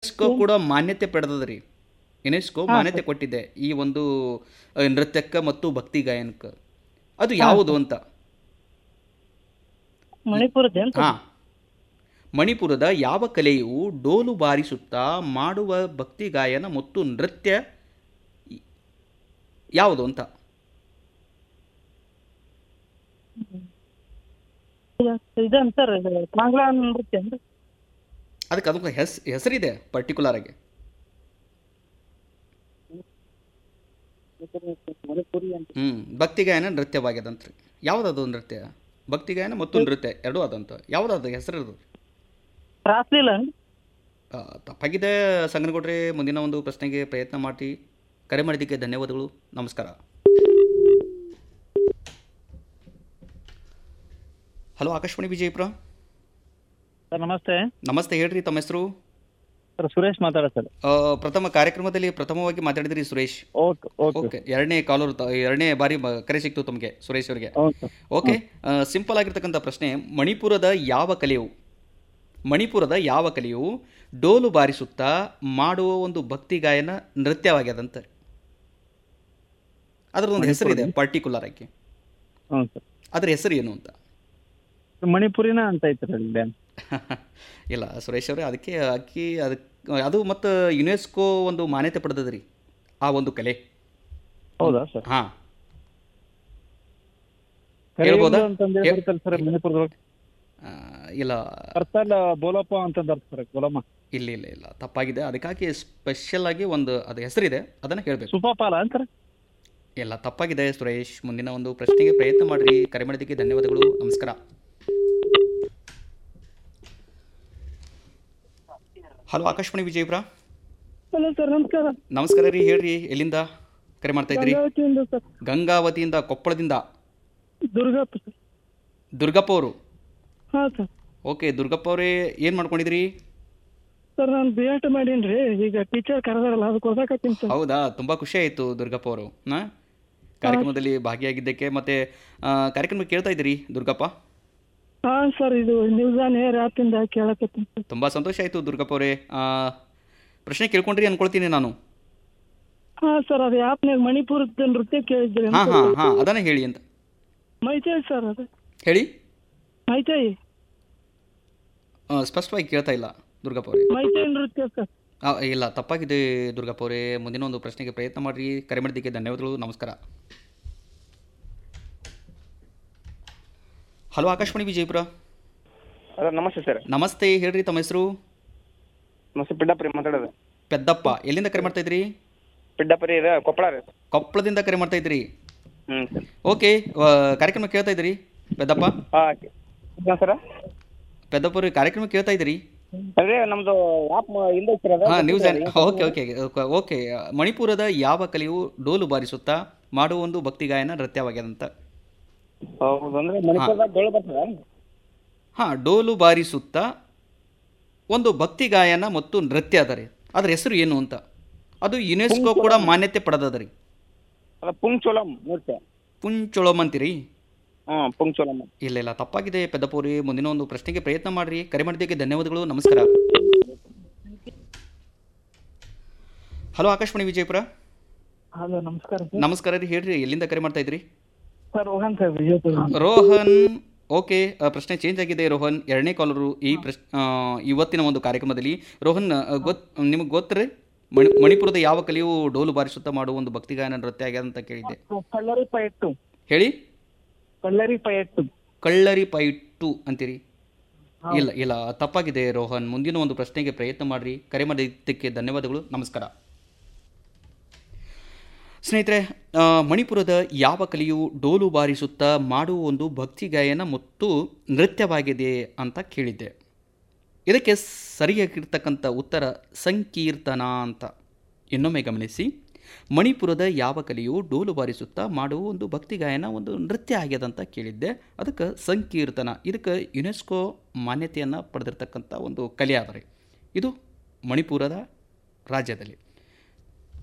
UNESCO ಕೂಡ ಮಾನ್ಯತೆ ಪಡೆದದ್ರಿ UNESCO ಮಾನ್ಯತೆ ಕೊಟ್ಟಿದೆ ಈ ಒಂದು ಆ, ನೃತ್ಯಕ್ಕೆ ಮತ್ತು ಭಕ್ತಿ ಗಾಯನಕ್ಕೆ ಅದು ಯಾವುದು ಅಂತ ಮಣಿಪುರದ್ದೇನು ಹಾ ಮಣಿಪುರದ ಯಾವ ಕಲೆಯು ಡೋಲು ಬಾರಿಸುತ್ತಾ ಮಾಡುವ ಭಕ್ತಿ ಗಾಯನ ಮತ್ತು ನೃತ್ಯ ಇ- ಯಾವುದು ಅಂತ ಇದು ಅಂತಾರ ಕಾಂಗ್ಲಾ ನೃತ್ಯ ಅಂದ್ರೆ ಅದಕ್ಕೆ ಅದಕ್ಕೆ ಹೆಸ್ ಹೆಸರಿದೆ ಪರ್ಟಿಕ್ಯುಲರ್ ಆಗಿ ಮಣಿಪುರಿ ಅಂತ ಹ್ಞೂ ಭಕ್ತಿ ಗಾಯನ ನೃತ್ಯವಾಗ್ಯದಂತ್ರಿ ಯಾವುದದು ನೃತ್ಯ ಭಕ್ತಿ ಗಾಯನ ಮತ್ತು ನೃತ್ಯ ಎರಡೂ ಅದಂತ ಯಾವುದದು ಹೆಸರು ರಾಸ್ಲೀಲ ಅಂದ್ರೆ ಆ, ತಪ್ಪಾಗಿದೆ ಸಂಗನಗೌಡ್ರೆ ಮುಂದಿನ ಒಂದು ಪ್ರಶ್ನೆಗೆ ಪ್ರಯತ್ನ ಮಾಡಿ ಕರೆ ಮಾಡಿದ್ದಕ್ಕೆ ಧನ್ಯವಾದಗಳು ನಮಸ್ಕಾರ ಹಲೋ ಆಕಾಶವಾಣಿ ವಿಜಯಪುರ ಸರ್ ನಮಸ್ತೆ ನಮಸ್ತೆ ಹೇಳ್ರಿ ತಮ್ಮ ಹೆಸರು ಸರ್ ಸುರೇಶ್ ಮಾತಾಡ ಸರ್ ಆ, ಪ್ರಥಮ ಕಾರ್ಯಕ್ರಮದಲ್ಲಿ ಪ್ರಥಮವಾಗಿ ಮಾತಾಡಿದ್ರಿ ಸುರೇಶ್ ಓಕೆ ಓಕೆ ಓಕೆ ಎರಡನೇ ಕಾಲರ್ ಎರಡನೇ ಬಾರಿ ಬ- ಕರೆ ಸಿಕ್ತು ತಮಗೆ ಸುರೇಶ್ ಅವರಿಗೆ ಓಕೆ ಓಕೆ ಸಿಂಪಲ್ ಆಗಿರ್ತಕ್ಕಂಥ ಪ್ರಶ್ನೆ ಮಣಿಪುರದ ಯಾವ ಕಲೆಯು ಮಣಿಪುರದ ಯಾವ ಕಲೆಯು ಡೋಲು ಬಾರಿಸುತ್ತಾ ಮಾಡುವ ಒಂದು ಭಕ್ತಿ ಗಾಯನ ನೃತ್ಯವಾಗ್ಯದಂತ ಅದರದೊಂದು ಹೆಸರಿದೆ ಪರ್ಟಿಕ್ಯುಲರ್ ಆಗಿ ಹ್ಞೂ ಸರ್ ಅದ್ರ ಹೆಸರು ಏನು ಅಂತ ಮಣಿಪುರಿನ ಅಂತ ಐತ್ರಿ ಅಲ್ಲಿ ಡ್ಯಾನ್ಸ್ ಇಲ್ಲ ಸುರೇಶ್ ಅವರೇ ಅದಕ್ಕೆ ಅಕ್ಕಿ ಅದಕ್ಕೆ ಅದು ಮತ್ತು ಯುನೆಸ್ಕೋ ಒಂದು ಮಾನ್ಯತೆ ಪಡೆದದ್ರಿ ಆ ಒಂದು ಕಲೆ ಹೌದಾ ಸರ್ ಹಾಂ ಹೇಳ್ಬೋದಾ? ಅಂತಂದ್ರೆ ಹೇಳ್- ಬರ್ತಲ್ಲ ಸರ್ ಮಣಿಪುರದೊಳಗೆ ಆ, ಇಲ್ಲ ಕರ್ತಲ್ ಬೋಲಪ್ಪ ಅಂತಂದ ಸರ್ ಬೋಲಮ್ಮ ಇಲ್ಲ ಇಲ್ಲ ಇಲ್ಲ ತಪ್ಪಾಗಿದೆ ಅದಕ್ಕಾಗಿ ಸ್ಪೆಷಲ್ ಆಗಿ ಒಂದು ಅದು ಹೆಸರಿದೆ ಅದನ್ನು ಹೇಳಬೇಕು ಸುಪಾಪಾಲ ಅಂತಾರೆ ಎಲ್ಲ ತಪ್ಪಾಗಿದೆ ಸುರೇಶ್ ಮುಂದಿನ ಒಂದು ಪ್ರಶ್ನೆಗೆ ಪ್ರಯತ್ನ ಮಾಡಿರಿ ಕರೆ ಮಾಡಿದ್ದಕ್ಕೆ ಧನ್ಯವಾದಗಳು ನಮಸ್ಕಾರ hello Akashvani Vijayapura hello sir ನಮಸ್ಕಾರ ನಮಸ್ಕಾರ ರೀ ಹೇಳ್ರಿ ಎಲ್ಲಿಂದ ಕರೆ ಮಾಡ್ತಾ ಇದ್ರಿ ಗಂಗಾವತಿಯಿಂದ ಸರ್ ಗಂಗಾವತಿಯಿಂದ ಕೊಪ್ಪಳದಿಂದ ದುರ್ಗಪ್ಪ ಸರ್ ದುರ್ಗಪ್ಪ ಅವರು ಹಾಂ ಸರ್ ಓಕೆ ದುರ್ಗಪ್ಪ ಅವರೇ ಏನು ಮಾಡ್ಕೊಂಡಿದ್ರಿ ಸರ್ ನಾನು ಬಿ ಎಡ್ ಮಾಡೀನಿ ರೀ ಈಗ ಟೀಚರ್ ಕರೆದಾರಲ್ಲ ಅದಕ್ಕೆ ಓದಾಕತ್ತೀನಿ ಸರ್ ಹೌದಾ ತುಂಬ ಖುಷಿ ಆಯಿತು ದುರ್ಗಪ್ಪ ಅವರು ಹಾಂ ಕಾರ್ಯಕ್ರಮದಲ್ಲಿ ಭಾಗಿಯಾಗಿದ್ದಕ್ಕೆ ಮತ್ತೆ ಆ, ಕಾರ್ಯಕ್ರಮ ಕೇಳ್ತಾ ಇದ್ದೀರಿ ದುರ್ಗಪ್ಪ ಹಾಂ ಸರ್ ಇದು ನ್ಯೂಸ್ ಆನ್ ಏರ್ ಆ್ಯಪಿಂದ ಕೇಳಕತ್ತೀನಿ ಸರ್ ತುಂಬ ಸಂತೋಷ ಆಯಿತು ದುರ್ಗಪ್ಪ ಅವರೇ ಆ, ಪ್ರಶ್ನೆ ಕೇಳ್ಕೊಂಡ್ರಿ ಅನ್ಕೊಳ್ತೀನಿ ನಾನು ಹಾಂ ಸರ್ ಅದು ಆ್ಯಪ್ನಾಗ ಮಣಿಪುರದ ನೃತ್ಯ ಕೇಳಿದ್ರಿ ಹಾಂ ಹಾಂ ಹಾಂ ಅದನ್ನೇ ಹೇಳಿ ಅಂತ ಮೈತೈ ಸರ್ ಅದು ಹೇಳಿ ಮೈತೈ ಆ, ಸ್ಪಷ್ಟವಾಗಿ ಕೇಳ್ತಾ ಇಲ್ಲ ದುರ್ಗಪ್ಪ ಅವರೇ ಮೈತೈ ನೃತ್ಯ ಸರ್ ಆ, ಇಲ್ಲ ತಪ್ಪಾಗಿದೆ ದುರ್ಗಪ್ಪ ಅವರೇ ಮುಂದಿನ ಒಂದು ಪ್ರಶ್ನೆಗೆ ಪ್ರಯತ್ನ ಮಾಡಿರಿ ಕರೆ ಮಾಡಿದ್ದಕ್ಕೆ ಧನ್ಯವಾದಗಳು ನಮಸ್ಕಾರ ಹಲೋ ಆಕಾಶವಾಣಿ ವಿಜಯಪುರ ಹಲೋ ನಮಸ್ತೆ ಸರ್ ನಮಸ್ತೆ ಹೇಳ್ರಿ ತಮ್ಮ ಹೆಸರು ನಮಸ್ತೆ ಪಿಡ್ಡಪ್ಪ ಮಾತಾಡೋದು ಪೆದ್ದಪ್ಪ ಎಲ್ಲಿಂದ ಕರೆ ಮಾಡ್ತಾ ಇದ್ರಿ ಪಿಡ್ಡಪ್ಪ ರೀ ಇದು ಕೊಪ್ಪಳ ರೀ ಕೊಪ್ಪಳದಿಂದ ಕರೆ ಮಾಡ್ತಾ ಇದ್ರಿ ಹ್ಞೂ ಸರ್ ಓಕೆ ಆ, ಕಾರ್ಯಕ್ರಮ ಕೇಳ್ತಾ ಇದ್ರಿ ಪೆದ್ದಪ್ಪ ಹಾಂ ಸರ್ ಪೆದ್ದಪ್ಪ ಅವ್ರಿಗೆ ಕಾರ್ಯಕ್ರಮ ಕೇಳ್ತಾ ಇದ್ರಿ ಅದೇ ನಮ್ಮದು ಆ್ಯಪ್ ಇಲ್ಲ ಸರ್ ಅದು ಹಾಂ ನ್ಯೂಸ್ ಓಕೆ ಓಕೆ ಓಕೆ ಮಣಿಪುರದ ಯಾವ ಕಲೆಯು ಡೋಲು ಬಾರಿಸುತ್ತಾ ಮಾಡುವ ಒಂದು ಭಕ್ತಿ ಗಾಯನ ನೃತ್ಯವಾಗ್ಯದಂತ ಹೌದು ಅಂದ್ರೆ ಮಣಿಪುರದಾಗ ಡೊಳ್ಳು ಬರ್ತದ ಹಾಂ ಡೋಲು ಬಾರಿಸುತ್ತಾ ಒಂದು ಭಕ್ತಿ ಗಾಯನ ಮತ್ತು ನೃತ್ಯ ಅದ ರೀ ಅದ್ರ ಹೆಸರು ಏನು ಅಂತ ಅದು ಯುನೆಸ್ಕೋ ಕೂಡ ಮಾನ್ಯತೆ ಪಡೆದದ ರೀ ಅದ ಪುಂಗ್ಚೋಲಂ ನೃತ್ಯ ಪುಂಚೊಳಮ್ ಅಂತೀರಿ ಹ್ಞೂ ಪುಂಗ್ಚೋಲಂ ಇಲ್ಲ ಇಲ್ಲ ತಪ್ಪಾಗಿದೆ ಪೆದ್ದಪುರಿ ಮುಂದಿನ ಒಂದು ಪ್ರಶ್ನೆಗೆ ಪ್ರಯತ್ನ ಮಾಡಿರಿ ಕರೆ ಮಾಡಿದ್ದಕ್ಕೆ ಧನ್ಯವಾದಗಳು ನಮಸ್ಕಾರ ಹಲೋ ಆಕಾಶವಾಣಿ ವಿಜಯಪುರ ಹಲೋ ನಮಸ್ಕಾರ ಸರ್ ನಮಸ್ಕಾರ ರೀ ಹೇಳ್ರಿ ಎಲ್ಲಿಂದ ಕರೆ ಮಾಡ್ತಾ ಇದ್ರಿ sir Rohan sir Vijayapura Rohan okay ಆ, ಪ್ರಶ್ನೆ ಚೇಂಜ್ ಆಗಿದೆ ರೋಹನ್ ಎರಡನೇ ಕಾಲರು ಈ ಪ್ರಶ್ ಆ, ಇವತ್ತಿನ ಒಂದು ಕಾರ್ಯಕ್ರಮದಲ್ಲಿ ರೋಹನ್ ಆ, ಗೊತ್ ನಿಮಗೆ ಗೊತ್ತರಿ ಮಣಿ ಮಣಿಪುರದ ಯಾವ ಕಲೆಯು ಡೋಲು ಬಾರಿಸುತ್ತಾ ಮಾಡುವ ಒಂದು ಭಕ್ತಿಗಾಯನ ನೃತ್ಯ ಆಗ್ಯದ ಅಂತ ಕೇಳಿದ್ದೆ ಕಳ್ಳರಿ ಪಯಟ್ಟು ಹೇಳಿ ಕಳ್ಳರಿ ಪಯಟ್ಟು ಕಳ್ಳರಿ ಪೈಟು ಅಂತೀರಿ ಇಲ್ಲ ಇಲ್ಲ ತಪ್ಪಾಗಿದೆ ರೋಹನ್ ಮುಂದಿನ ಒಂದು ಪ್ರಶ್ನೆಗೆ ಪ್ರಯತ್ನ ಮಾಡಿರಿ ಕರೆ ಮಾಡಿದ್ದಕ್ಕೆ ಧನ್ಯವಾದಗಳು ನಮಸ್ಕಾರ ಸ್ನೇಹಿತರೆ ಆ, ಮಣಿಪುರದ ಯಾವ ಕಲೆಯು ಡೋಲು ಬಾರಿಸುತ್ತಾ ಮಾಡುವ ಒಂದು ಭಕ್ತಿ ಗಾಯನ ಮತ್ತು ನೃತ್ಯವಾಗಿದೆ ಅಂತ ಕೇಳಿದ್ದೆ ಇದಕ್ಕೆ ಸರಿಯಾಗಿರ್ತಕ್ಕಂಥ ಉತ್ತರ ಸಂಕೀರ್ತನ ಅಂತ ಇನ್ನೊಮ್ಮೆ ಗಮನಿಸಿ ಮಣಿಪುರದ ಯಾವ ಕಲೆಯು ಡೋಲು ಬಾರಿಸುತ್ತಾ ಮಾಡುವ ಒಂದು ಭಕ್ತಿ ಗಾಯನ ಒಂದು ನೃತ್ಯ ಆಗ್ಯದ ಅಂತ ಕೇಳಿದ್ದೆ ಅದಕ್ಕೆ ಸಂಕೀರ್ತನ ಇದಕ್ಕೆ ಯುನೆಸ್ಕೋ ಮಾನ್ಯತೆಯನ್ನು ಪಡೆದಿರ್ತಕ್ಕಂಥ ಒಂದು ಕಲೆ ಆದರೆ ಇದು ಮಣಿಪುರದ ರಾಜ್ಯದಲ್ಲಿ